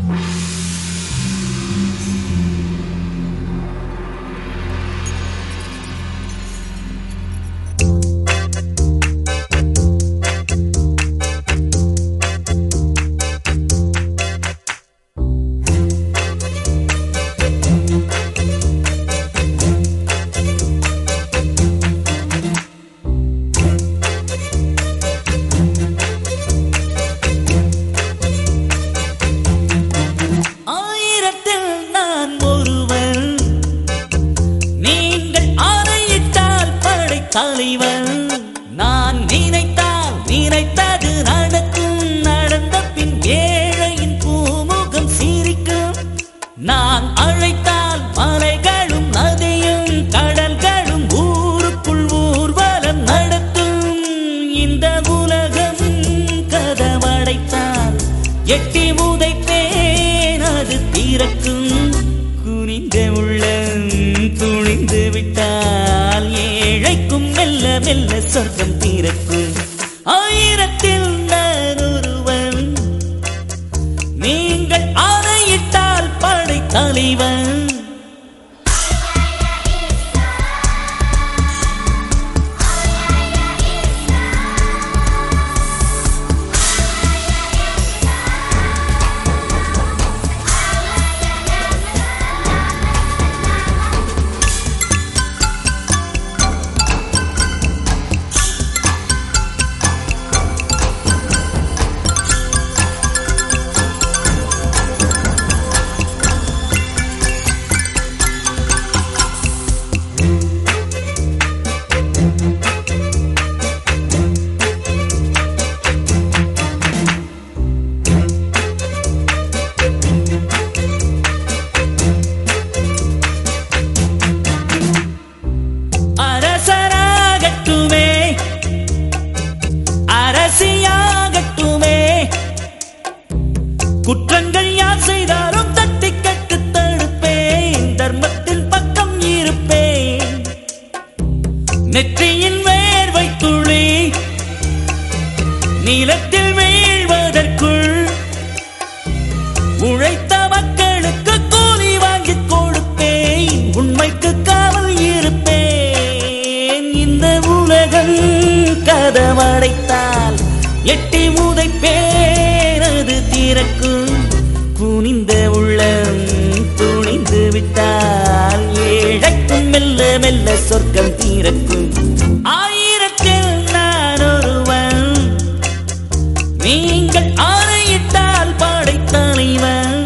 ஆயிரத்தில் நான் ஒருவன் நீங்கள் ஆணையிட்டால் படை தலைவன் நான் நினைத்தால் நினைத்தது நடக்கும் நடந்த பின் ஏழையின் பூமுகம் சிரிக்கும் நான் அழைத்தால் மலைகளும் நதியும் கடல்களும் ஊருக்குள் ஊர்வலம் நடத்தும் இந்த உலகம் கதவடைத்தால் எட்டி உதைப்பேன் அது திறக்கும் குனிந்த உள்ளம் துணிந்து விட்டால் ஏழைக்கும் மெல்ல மெல்ல சொர்க்கம் திறக்கும் ஆயிரத்தில் நான் ஒருவன் நீங்கள் ஆணையிட்டால் படை தலைவன் அரசராகட்டுமே அரசியாகட்டுமே குற்றங்கள் யார் செய்தாலும் தட்டி கட்டு தடுப்பேன் தர்மத்தின் பக்கம் இருப்பேன் நெற்றியின் வேர்வை துளி நீளத்தில் வீழ்வதற்குள் உழைத்த மக்களுக்கு கூலி வாங்கி கொடுப்பேன் உண்மைக்கு காவல் இருப்பேன் இந்த உலகம் கதவடைத்தால் எட்டி உதைப்பேன் அது திறக்கும் குனிந்த உள்ளம் துணிந்து விட்டால் ஏழைக்கும் மெல்ல மெல்ல சொர்க்கம் தீரக்கும் ஆயிரத்தில் நான் ஒருவன் நீங்கள் ஆணையிட்டால் பாடை தலைவன்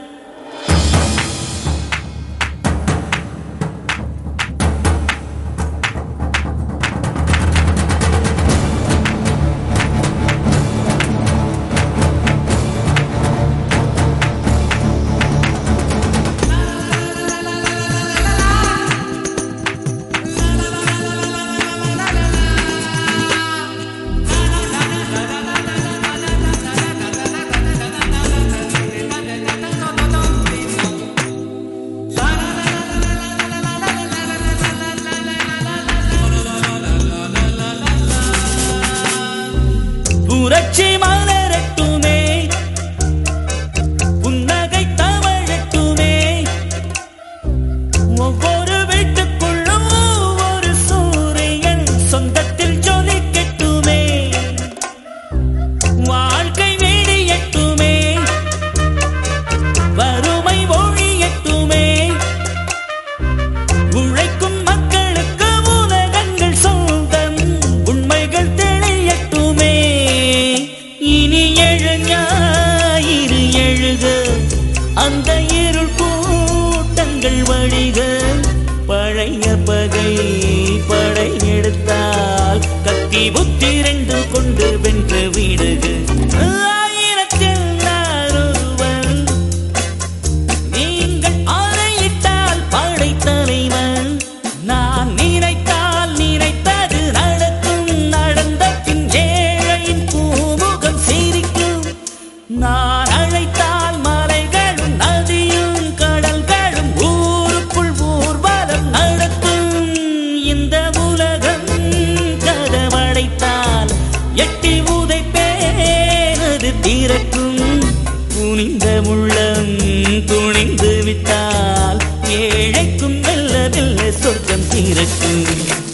புரட்சி மலரட்டுமே புன்னகை தவழட்டுமே ஒவ்வொரு வீட்டுக்குள்ளும் ஒவ்வொரு சூரியன் சொந்தத்தில் ஜொலிக்கட்டுமே வாழ்க்கை வெடியட்டுமே வறுமை ஒழியட்டுமே உழைக்கும் மக்களுக்கு உலகங்கள் சொந்தம் உண்மைகள் தெளியட்டுமே இனி எழு ஞாயிறு எழுக அந்த இருள் கூட்டங்கள் வழிக பழைய பகை படை எடுத்தால் கத்தி புத்தி ரெண்டு கொண்டு வென்று விடுக ஆயிரத்தில் நான் ஒருவன் நீங்கள் ஆணையிட்டால் படை தலைவன் நான் நினைத்தால் நினைத்தது நடக்கும் நடந்த பின் ஏழையின் பூமுகம் சிரிக்கும் நான் அழைத்தால் மலைகளும் நதியும் கடல்களும் ஊருக்குள் ஊர்வலம் நடக்கும் இந்த உலகம் கதவடைத்தால் எட்டி உதைப்பேன் அது திறக்கும் குனிந்த உள்ளம் துணிந்து விட்டால் ஏழைக்கும் மெல்ல மெல்ல சொர்க்கம் திறக்கும்